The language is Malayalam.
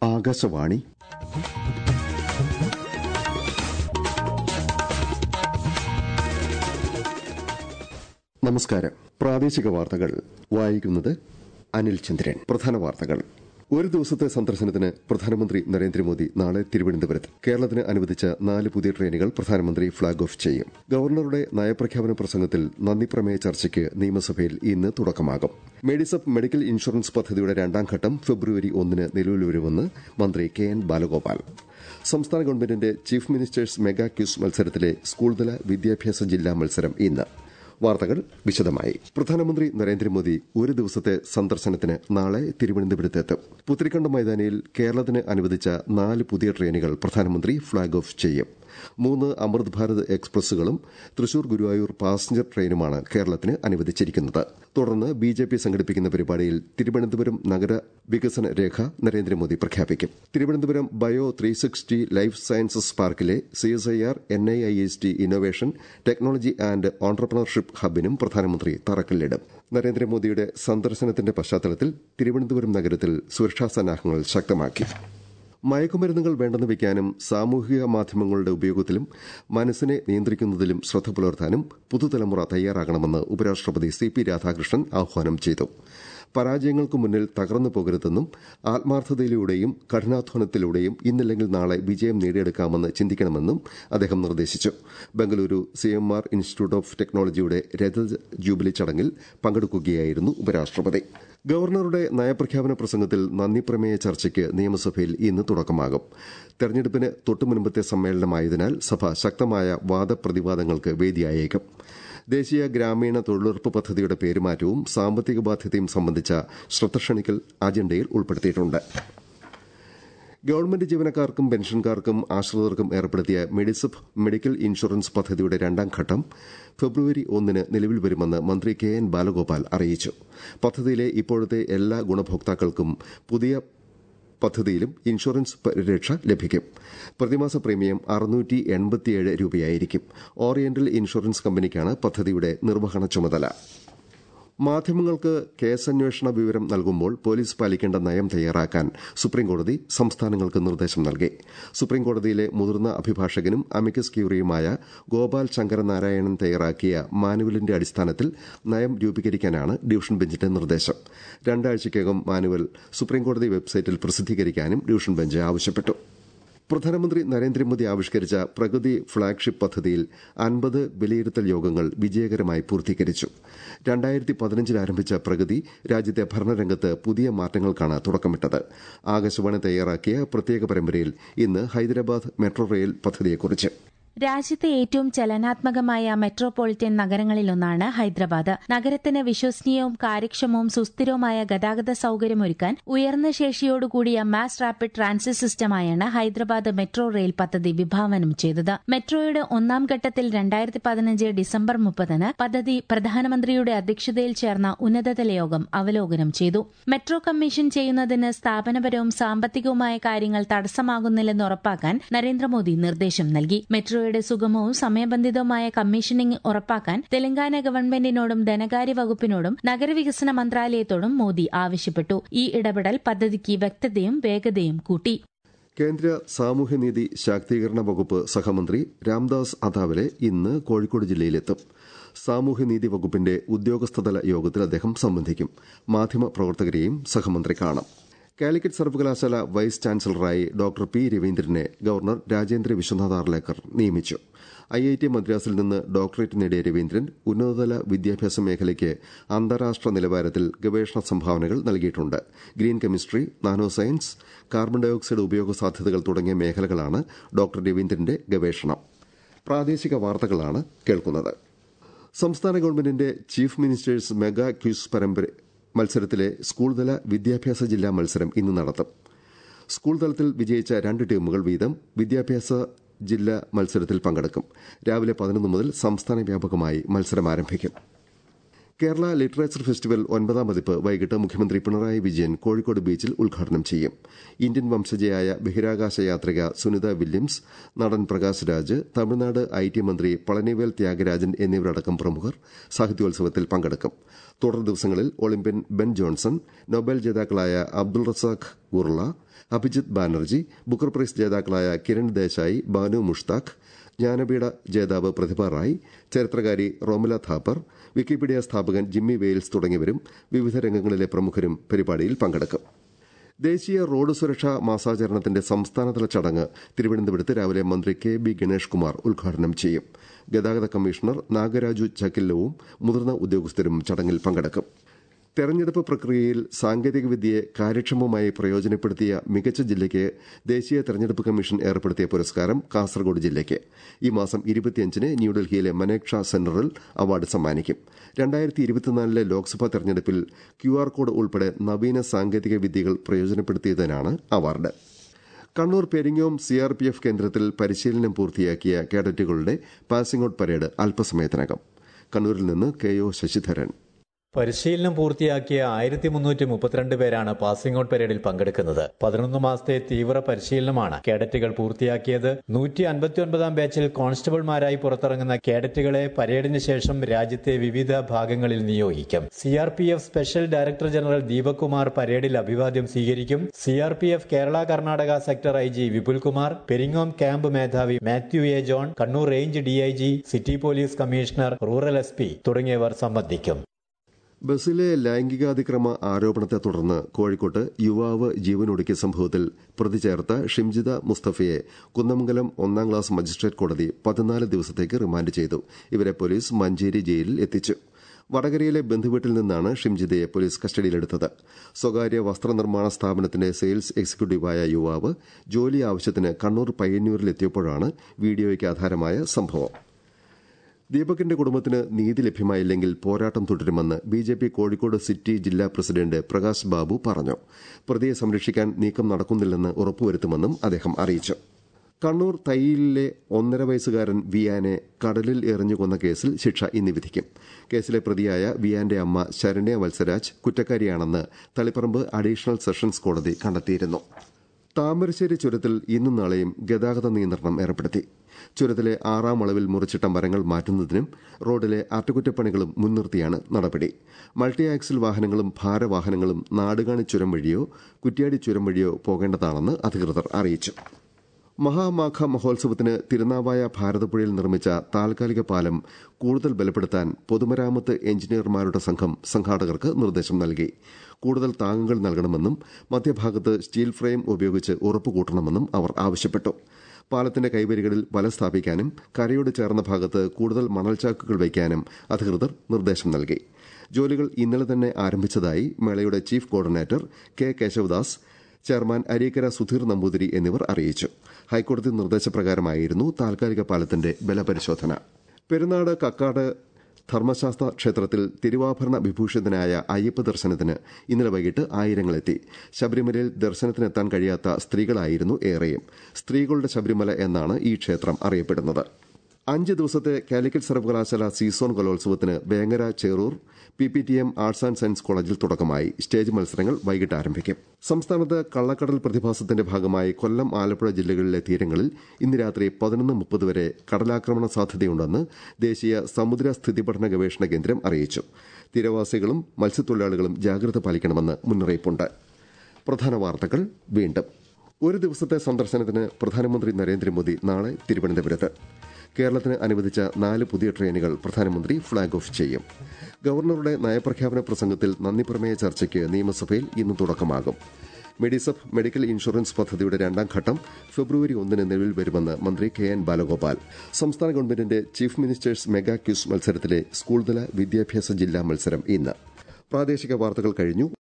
ആകാശവാണി നമസ്കാരം പ്രാദേശിക വാർത്തകൾ വായിക്കുന്നത് അനിൽ ചന്ദ്രൻ പ്രധാന വാർത്തകൾ ഒരു ദിവസത്തെ സന്ദർശനത്തിന് പ്രധാനമന്ത്രി നരേന്ദ്രമോദി നാളെ തിരുവനന്തപുരത്ത് കേരളത്തിന് അനുവദിച്ച നാല് പുതിയ ട്രെയിനുകൾ പ്രധാനമന്ത്രി ഫ്ളാഗ് ഓഫ് ചെയ്യും ഗവർണറുടെ നയപ്രഖ്യാപന പ്രസംഗത്തിൽ നന്ദിപ്രമേയ ചർച്ചയ്ക്ക് നിയമസഭയിൽ ഇന്ന് തുടക്കമാകും മെഡിസപ്പ് മെഡിക്കൽ ഇൻഷുറൻസ് പദ്ധതിയുടെ രണ്ടാം ഘട്ടം ഫെബ്രുവരി ഒന്നിന് നിലവിൽ വരുമെന്ന് മന്ത്രി കെ എൻ ബാലഗോപാൽ സംസ്ഥാന ഗവൺമെന്റിന്റെ ചീഫ് മിനിസ്റ്റേഴ്സ് മെഗാ ക്യൂസ് മത്സരത്തിലെ സ്കൂൾതല വിദ്യാഭ്യാസ ജില്ലാ മത്സരം ഇന്ന് വാർത്തകൾ വിശദമായി പ്രധാനമന്ത്രി നരേന്ദ്രമോദി ഒരു ദിവസത്തെ സന്ദർശനത്തിന് നാളെ തിരുവനന്തപുരത്തെത്തും പുത്തിരിക്കണ്ടം മൈതാനിയിൽ കേരളത്തിന് അനുവദിച്ച നാല് പുതിയ ട്രെയിനുകൾ പ്രധാനമന്ത്രി ഫ്ളാഗ് ഓഫ് ചെയ്യും മൂന്ന് അമൃത് ഭാരത് എക്സ്പ്രസുകളും തൃശൂർ ഗുരുവായൂർ പാസഞ്ചർ ട്രെയിനുമാണ് കേരളത്തിന് അനുവദിച്ചിരിക്കുന്നത് തുടർന്ന് ബി ജെ പി സംഘടിപ്പിക്കുന്ന പരിപാടിയിൽ തിരുവനന്തപുരം നഗര വികസന രേഖ നരേന്ദ്രമോദി പ്രഖ്യാപിക്കും Thiruvananthapuram bio three sixty life sciences പാർക്കിലെ CSIR N I I S T innovation technology and entrepreneurship ഹബിനും പ്രധാനമന്ത്രി തറക്കല്ലിടും നരേന്ദ്രമോദിയുടെ സന്ദർശനത്തിന്റെ പശ്ചാത്തലത്തിൽ തിരുവനന്തപുരം നഗരത്തിൽ സുരക്ഷാ സന്നാഹങ്ങൾ ശക്തമാക്കി മയക്കുമരുന്നുകൾ വേണ്ടെന്ന് വയ്ക്കാനും സാമൂഹിക മാധ്യമങ്ങളുടെ ഉപയോഗത്തിലും മനസ്സിനെ നിയന്ത്രിക്കുന്നതിലും ശ്രദ്ധ പുലർത്താനും പുതുതലമുറ തയ്യാറാകണമെന്ന് ഉപരാഷ്ട്രപതി സി പി രാധാകൃഷ്ണൻ ആഹ്വാനം ചെയ്തു പരാജയങ്ങൾക്ക് മുന്നിൽ തകർന്നു പോകരുതെന്നും ആത്മാർത്ഥതയിലൂടെയും കഠിനാധ്വാനത്തിലൂടെയും ഇന്നില്ലെങ്കിൽ നാളെ വിജയം നേടിയെടുക്കാമെന്ന് ചിന്തിക്കണമെന്നും അദ്ദേഹം നിർദ്ദേശിച്ചു ബംഗളൂരു സിഎംആർ ഇൻസ്റ്റിറ്റ്യൂട്ട് ഓഫ് ടെക്നോളജിയുടെ രജത ജൂബിലി ചടങ്ങിൽ പങ്കെടുക്കുകയായിരുന്നു ഉപരാഷ്ട്രപതി ഗവർണറുടെ നയപ്രഖ്യാപന പ്രസംഗത്തിൽ നന്ദിപ്രമേയ ചർച്ചയ്ക്ക് നിയമസഭയിൽ ഇന്ന് തുടക്കമാകും തെരഞ്ഞെടുപ്പിന് തൊട്ടുമുൻപത്തെ സമ്മേളനമായതിനാൽ സഭ ശക്തമായ വാദപ്രതിവാദങ്ങൾക്ക് വേദിയായേക്കും ദേശീയ ഗ്രാമീണ തൊഴിലുറപ്പ് പദ്ധതിയുടെ പേരുമാറ്റവും സാമ്പത്തിക ബാധ്യതയും സംബന്ധിച്ച ശ്രദ്ധ ക്ഷണിക്കൽ അജണ്ടയിൽ ഉൾപ്പെടുത്തിയിട്ടുണ്ട് ഗവൺമെന്റ് ജീവനക്കാർക്കും പെൻഷൻകാർക്കും ആശ്രിതർക്കും ഏർപ്പെടുത്തിയ മെഡിസപ്പ് മെഡിക്കൽ ഇൻഷുറൻസ് പദ്ധതിയുടെ രണ്ടാം ഘട്ടം ഫെബ്രുവരി ഒന്നിന് നിലവിൽ വരുമെന്ന് മന്ത്രി കെ എൻ ബാലഗോപാൽ അറിയിച്ചു പദ്ധതിയിലെ ഇപ്പോഴത്തെ എല്ലാ ഗുണഭോക്താക്കൾക്കും പുതിയ പദ്ധതിയിലും ഇൻഷുറൻസ് പരിരക്ഷ ലഭിക്കും പ്രതിമാസ പ്രീമിയം അറുന്നൂറ്റി എൺപത്തിയേഴ് രൂപയായിരിക്കും ഓറിയന്റൽ ഇൻഷുറൻസ് കമ്പനിക്കാണ് പദ്ധതിയുടെ നിർവഹണ ചുമതല മാധ്യമങ്ങൾക്ക് കേസന്വേഷണ വിവരം നൽകുമ്പോൾ പോലീസ് പാലിക്കേണ്ട നയം തയ്യാറാക്കാൻ സുപ്രീംകോടതി സംസ്ഥാനങ്ങൾക്ക് നിർദ്ദേശം നൽകി സുപ്രീംകോടതിയിലെ മുതിർന്ന അഭിഭാഷകനും അമിക്കസ് ക്യൂറിയുമായ ഗോപാൽ ശങ്കരനാരായണൻ തയ്യാറാക്കിയ മാനുവലിന്റെ അടിസ്ഥാനത്തിൽ നയം രൂപീകരിക്കാനാണ് ഡിവിഷൻ ബെഞ്ചിന്റെ നിർദ്ദേശം രണ്ടാഴ്ചയ്ക്കകം മാനുവൽ സുപ്രീംകോടതി വെബ്സൈറ്റിൽ പ്രസിദ്ധീകരിക്കാനും ഡിവിഷൻ ബെഞ്ച് ആവശ്യപ്പെട്ടു പ്രധാനമന്ത്രി നരേന്ദ്രമോദി ആവിഷ്കരിച്ച പ്രഗതി ഫ്ളാഗ്ഷിപ്പ് പദ്ധതിയിൽ അൻപത് വിലയിരുത്തൽ യോഗങ്ങൾ വിജയകരമായി പൂർത്തീകരിച്ചു രണ്ടായിരത്തി പതിനഞ്ചിൽ ആരംഭിച്ച പ്രഗതി രാജ്യത്തെ ഭരണരംഗത്ത് പുതിയ മാറ്റങ്ങൾക്കാണ് തുടക്കമിട്ടത് ആകാശവാണി തയ്യാറാക്കിയ പ്രത്യേക പരമ്പരയിൽ ഇന്ന് ഹൈദരാബാദ് മെട്രോ റെയിൽ പദ്ധതിയെക്കുറിച്ച് രാജ്യത്തെ ഏറ്റവും ചലനാത്മകമായ മെട്രോപൊളിറ്റൻ നഗരങ്ങളിലൊന്നാണ് ഹൈദരാബാദ് നഗരത്തിന് വിശ്വസനീയവും കാര്യക്ഷമവും സുസ്ഥിരവുമായ ഗതാഗത സൌകര്യമൊരുക്കാൻ ഉയർന്ന ശേഷിയോടുകൂടിയ മാസ് റാപ്പിഡ് ട്രാൻസിറ്റ് സിസ്റ്റമായാണ് ഹൈദരാബാദ് മെട്രോ റെയിൽ പദ്ധതി വിഭാവനം ചെയ്തത് മെട്രോയുടെ ഒന്നാം ഘട്ടത്തിൽ രണ്ടായിരത്തി പതിനഞ്ച് ഡിസംബർ മുപ്പതിന് പദ്ധതി പ്രധാനമന്ത്രിയുടെ അധ്യക്ഷതയിൽ ചേർന്ന ഉന്നതതല യോഗം അവലോകനം ചെയ്തു മെട്രോ കമ്മീഷൻ ചെയ്യുന്നതിന് സ്ഥാപനപരവും സാമ്പത്തികവുമായ കാര്യങ്ങൾ തടസ്സമാകുന്നില്ലെന്ന് ഉറപ്പാക്കാൻ നരേന്ദ്രമോദി നിർദ്ദേശം നൽകി മെട്രോ മെട്രോയുടെ സുഗമവും സമയബന്ധിതവുമായ കമ്മീഷനിംഗ് ഉറപ്പാക്കാൻ തെലങ്കാന ഗവൺമെന്റിനോടും ധനകാര്യ വകുപ്പിനോടും നഗരവികസന മന്ത്രാലയത്തോടും മോദി ആവശ്യപ്പെട്ടു ഈ ഇടപെടൽ പദ്ധതിക്ക് വ്യക്തതയും വേഗതയും കൂട്ടി കേന്ദ്ര സാമൂഹ്യനീതി ശാക്തീകരണ വകുപ്പ് സഹമന്ത്രി രാംദാസ് അതാവലെ ഇന്ന് കോഴിക്കോട് ജില്ലയിലെത്തും സാമൂഹ്യനീതി വകുപ്പിന്റെ ഉദ്യോഗസ്ഥതല യോഗത്തിൽ അദ്ദേഹം സംബന്ധിക്കും മാധ്യമപ്രവർത്തകരെയും സഹമന്ത്രി കാണും കാലിക്കറ്റ് സർവകലാശാല വൈസ് ചാൻസലറായി ഡോക്ടർ പി രവീന്ദ്രനെ ഗവർണർ രാജേന്ദ്ര വിശ്വനാഥ് ആർലേക്കർ നിയമിച്ചു ഐ ഐ ടി മദ്രാസിൽ നിന്ന് ഡോക്ടറേറ്റ് നേടിയ രവീന്ദ്രൻ ഉന്നതതല വിദ്യാഭ്യാസ മേഖലയ്ക്ക് അന്താരാഷ്ട്ര നിലവാരത്തിൽ ഗവേഷണ സംഭാവനകൾ നൽകിയിട്ടുണ്ട് green chemistry nano science carbon dioxide ഉപയോഗ സാധ്യതകൾ തുടങ്ങിയ മേഖലകളാണ് ഡോക്ടർ രവീന്ദ്രന്റെ ഗവേഷണം പ്രാദേശിക വാർത്തകളാണ് കേൾക്കുന്നത് സംസ്ഥാന ഗവൺമെന്റിന്റെ ചീഫ് മിനിസ്റ്റേഴ്സ് മെഗാ ക്യൂസ് പരമ്പര മത്സരത്തിലെ സ്കൂൾതല വിദ്യാഭ്യാസ ജില്ലാ മത്സരം ഇന്ന് നടത്തും സ്കൂൾ തലത്തിൽ വിജയിച്ച രണ്ട് ടീമുകൾ വീതം വിദ്യാഭ്യാസ ജില്ലാ മത്സരത്തിൽ പങ്കെടുക്കും രാവിലെ പതിനൊന്ന് മുതൽ സംസ്ഥാന വ്യാപകമായി മത്സരം ആരംഭിക്കും കേരള ലിറ്ററേച്ചർ ഫെസ്റ്റിവൽ ഒൻപതാം പതിപ്പ് വൈകിട്ട് മുഖ്യമന്ത്രി പിണറായി വിജയൻ കോഴിക്കോട് ബീച്ചിൽ ഉദ്ഘാടനം ചെയ്യും ഇന്ത്യൻ വംശജയായ ബഹിരാകാശ യാത്രിക സുനിത വില്യംസ് നടൻ പ്രകാശ് രാജ് തമിഴ്നാട് ഐ ടി മന്ത്രി പളനിവേൽ ത്യാഗരാജൻ എന്നിവരടക്കം പ്രമുഖർ സാഹിത്യോത്സവത്തിൽ പങ്കെടുക്കും തുടർ ദിവസങ്ങളിൽ ഒളിമ്പ്യൻ ബെൻ ജോൺസൺ നൊബേൽ ജേതാക്കളായ Abdul Razak Gurnah Abhijit Banerjee Booker prize ജേതാക്കളായ കിരൺ ദേശായി ബാനു മുഷ്താഖ് ജ്ഞാനപീഠ ജേതാവ് പ്രതിഭ റായ് ചരിത്രകാരി റോമില ഥാപ്പർ വിക്കിപീഡിയ സ്ഥാപകൻ ജിമ്മി വെയിൽസ് തുടങ്ങിയവരും വിവിധ രംഗങ്ങളിലെ പ്രമുഖരും പരിപാടിയിൽ പങ്കെടുക്കും ദേശീയ റോഡ് സുരക്ഷാ മാസാചരണത്തിന്റെ സംസ്ഥാനതല ചടങ്ങ് തിരുവനന്തപുരത്ത് രാവിലെ മന്ത്രി കെ ബി ഗണേഷ് കുമാർ ഉദ്ഘാടനം ചെയ്യും ഗതാഗത കമ്മീഷണർ നാഗരാജു ചക്കില്ലവും മുതിർന്ന ഉദ്യോഗസ്ഥരും ചടങ്ങിൽ പങ്കെടുക്കും തെരഞ്ഞെടുപ്പ് പ്രക്രിയയിൽ സാങ്കേതികവിദ്യയെ കാര്യക്ഷമമായി പ്രയോജനപ്പെടുത്തിയ മികച്ച ജില്ലയ്ക്ക് ദേശീയ തെരഞ്ഞെടുപ്പ് കമ്മീഷൻ ഏർപ്പെടുത്തിയ പുരസ്കാരം കാസർഗോഡ് ജില്ലയ്ക്ക് ഈ മാസം ഇരുപത്തിയഞ്ചിന് ന്യൂഡൽഹിയിലെ മനേക്ഷ സെന്ററിൽ അവാർഡ് സമ്മാനിക്കും രണ്ടായിരത്തി ഇരുപത്തിനാലിലെ ലോക്സഭാ തെരഞ്ഞെടുപ്പിൽ ക്യു ആർ കോഡ് ഉൾപ്പെടെ നവീന സാങ്കേതിക വിദ്യകൾ പ്രയോജനപ്പെടുത്തിയതിനാണ് അവാർഡ് കണ്ണൂർ പെരിങ്ങോം സിആർപിഎഫ് കേന്ദ്രത്തിൽ പരിശീലനം പൂർത്തിയാക്കിയ കേഡറ്റുകളുടെ പാസിംഗ് ഔട്ട് പരേഡ് അല്പസമയത്തിനകം കണ്ണൂരിൽ നിന്ന് കെ ഒ ശശിധരൻ പരിശീലനം പൂർത്തിയാക്കിയ ആയിരത്തി മുന്നൂറ്റി മുപ്പത്തിരണ്ട് പേരാണ് പാസിംഗ് ഔട്ട് പരേഡിൽ പങ്കെടുക്കുന്നത് പതിനൊന്ന് മാസത്തെ തീവ്ര പരിശീലനമാണ് കേഡറ്റുകൾ പൂർത്തിയാക്കിയത് നൂറ്റി അൻപത്തിയൊൻപതാം ബാച്ചിൽ കോൺസ്റ്റബിൾമാരായി പുറത്തിറങ്ങുന്ന കേഡറ്റുകളെ പരേഡിന് ശേഷം രാജ്യത്തെ വിവിധ ഭാഗങ്ങളിൽ നിയോഗിക്കും C R P F special director general Deepak Kumar പരേഡിൽ അഭിവാദ്യം സ്വീകരിക്കും C R P F Kerala Karnataka sector I G Vipul Kumar Peringome camp മേധാവി Mathew A John Kannur range D I G city police commissioner rural S P തുടങ്ങിയവർ സംബന്ധിക്കും ബസ്സിലെ ലൈംഗികാതിക്രമ ആരോപണത്തെ തുടർന്ന് കോഴിക്കോട്ട് യുവാവ് ജീവനൊടുക്കിയ സംഭവത്തിൽ പ്രതി ചേർത്ത ഷിംജിത മുസ്തഫയെ കുന്നമംഗലം ഒന്നാം ക്ലാസ് മജിസ്ട്രേറ്റ് കോടതി പതിനാല് ദിവസത്തേക്ക് റിമാൻഡ് ചെയ്തു ഇവരെ പോലീസ് മഞ്ചേരി ജയിലിൽ എത്തിച്ചു വടകരയിലെ ബന്ധുവീട്ടിൽ നിന്നാണ് ഷിംജിതയെ പോലീസ് കസ്റ്റഡിയിലെടുത്തത് സ്വകാര്യ വസ്ത്രനിർമ്മാണ സ്ഥാപനത്തിന്റെ സെയിൽസ് എക്സിക്യൂട്ടീവായ യുവാവ് ജോലി ആവശ്യത്തിന് കണ്ണൂർ പയ്യന്നൂരിലെത്തിയപ്പോഴാണ് വീഡിയോയ്ക്ക് ആധാരമായ സംഭവം ദീപകിന്റെ കുടുംബത്തിന് നീതി ലഭ്യമായില്ലെങ്കിൽ പോരാട്ടം തുടരുമെന്ന് B J P Kozhikode city ജില്ലാ പ്രസിഡന്റ് പ്രകാശ് ബാബു പറഞ്ഞു പ്രതിയെ സംരക്ഷിക്കാൻ നീക്കം നടക്കുന്നില്ലെന്ന് ഉറപ്പുവരുത്തുമെന്നും അദ്ദേഹം അറിയിച്ചു കണ്ണൂർ തയ്യിലിലെ ഒന്നര വയസ്സുകാരൻ വിയാനെ കടലിൽ എറിഞ്ഞു കൊന്ന കേസിൽ ശിക്ഷ ഇന്ന് വിധിക്കും കേസിലെ പ്രതിയായ വിയാന്റെ അമ്മ ശരണ്യ വത്സരാജ് കുറ്റക്കാരിയാണെന്ന് തളിപ്പറമ്പ് അഡീഷണൽ സെഷൻസ് കോടതി കണ്ടെത്തിയിരുന്നു താമരശ്ശേരി ചുരത്തിൽ ഇന്നും നാളെയും ഗതാഗത നിയന്ത്രണം ഏർപ്പെടുത്തി ചുരത്തിലെ ആറാം അളവിൽ മുറിച്ചിട്ട മരങ്ങൾ മാറ്റുന്നതിനും റോഡിലെ അറ്റകുറ്റപ്പണികളും മുൻനിർത്തിയാണ് നടപടി മൾട്ടി ആക്സിൽ വാഹനങ്ങളും ഭാരവാഹനങ്ങളും നാടുകാണി ചുരം വഴിയോ കുറ്റ്യാടി ചുരം വഴിയോ പോകേണ്ടതാണെന്ന് അധികൃതർ അറിയിച്ചു മഹാമാഘ മഹോത്സവത്തിന് തിരുനാവായ ഭാരതപ്പുഴയിൽ നിർമ്മിച്ച താൽക്കാലിക പാലം കൂടുതൽ ബലപ്പെടുത്താൻ പൊതുമരാമത്ത് എഞ്ചിനീയർമാരുടെ സംഘം സംഘാടകർക്ക് നിർദ്ദേശം നൽകി കൂടുതൽ താങ്ങുകൾ നൽകണമെന്നും മധ്യഭാഗത്ത് സ്റ്റീൽ ഫ്രെയിം ഉപയോഗിച്ച് ഉറപ്പുകൂട്ടണമെന്നും അവർ ആവശ്യപ്പെട്ടു പാലത്തിന്റെ കൈവരികളിൽ വല സ്ഥാപിക്കാനും കരയോട് ചേർന്ന ഭാഗത്ത് കൂടുതൽ മണൽച്ചാക്കുകൾ വയ്ക്കാനും അധികൃതർ നിർദ്ദേശം നൽകി ജോലികൾ ഇന്നലെ തന്നെ ആരംഭിച്ചതായി മേളയുടെ chief coordinator K Keshavadas chairman Areekkara Sudheer Namboothiri എന്നിവർ അറിയിച്ചു ഹൈക്കോടതി നിർദ്ദേശപ്രകാരമായിരുന്നു താൽക്കാലിക പാലത്തിന്റെ ബലപരിശോധന പെരുന്നാട് കക്കാട് ധർമ്മശാസ്ത്ര ക്ഷേത്രത്തിൽ തിരുവാഭരണ വിഭൂഷിതനായ അയ്യപ്പ ദർശനത്തിന് ഇന്നലെ വൈകിട്ട് ആയിരങ്ങളെത്തി ശബരിമലയിൽ ദർശനത്തിനെത്താൻ കഴിയാത്ത സ്ത്രീകളായിരുന്നു ഏറെയും സ്ത്രീകളുടെ ശബരിമല എന്നാണ് ഈ ക്ഷേത്രം അറിയപ്പെടുന്നത് അഞ്ച് ദിവസത്തെ കാലിക്കറ്റ് സർവകലാശാല സീസോൺ കലോത്സവത്തിന് Vengara Cherur P P T M arts and science കോളേജിൽ തുടക്കമായി സ്റ്റേജ് മത്സരങ്ങൾ വൈകിട്ട് ആരംഭിക്കും സംസ്ഥാനത്ത് കള്ളക്കടൽ പ്രതിഭാസത്തിന്റെ ഭാഗമായി കൊല്ലം ആലപ്പുഴ ജില്ലകളിലെ തീരങ്ങളിൽ ഇന്ന് രാത്രി പതിനൊന്ന് മുപ്പത് വരെ കടലാക്രമണ സാധ്യതയുണ്ടെന്ന് ദേശീയ സമുദ്ര സ്ഥിതിപഠന ഗവേഷണ കേന്ദ്രം അറിയിച്ചു തീരവാസികളും മത്സ്യത്തൊഴിലാളികളും ജാഗ്രത പാലിക്കണമെന്ന് മുന്നറിയിപ്പുണ്ട് പ്രധാന വാർത്തകൾ വീണ്ടും ഒരു ദിവസത്തെ സന്ദർശനത്തിന് പ്രധാനമന്ത്രി നരേന്ദ്രമോദി നാളെ തിരുവനന്തപുരത്ത് കേരളത്തിന് അനുവദിച്ച നാല് പുതിയ ട്രെയിനുകൾ പ്രധാനമന്ത്രി ഫ്ളാഗ് ഓഫ് ചെയ്യും ഗവർണറുടെ നയപ്രഖ്യാപന പ്രസംഗത്തിൽ നന്ദിപ്രമേയ ചർച്ചയ്ക്ക് നിയമസഭയിൽ ഇന്ന് തുടക്കമാകും മെഡിസഫ് മെഡിക്കൽ ഇൻഷുറൻസ് പദ്ധതിയുടെ രണ്ടാം ഘട്ടം ഫെബ്രുവരി ഒന്നിന് നിലവിൽ വരുമെന്ന് മന്ത്രി കെ എൻ ബാലഗോപാൽ സംസ്ഥാന ഗവൺമെന്റിന്റെ ചീഫ് മിനിസ്റ്റേഴ്സ് മെഗാ ക്യൂസ് മത്സരത്തിലെ സ്കൂൾതല വിദ്യാഭ്യാസ ജില്ലാ മത്സരം ഇന്ന് പ്രാദേശിക വാർത്തകൾ കഴിഞ്ഞു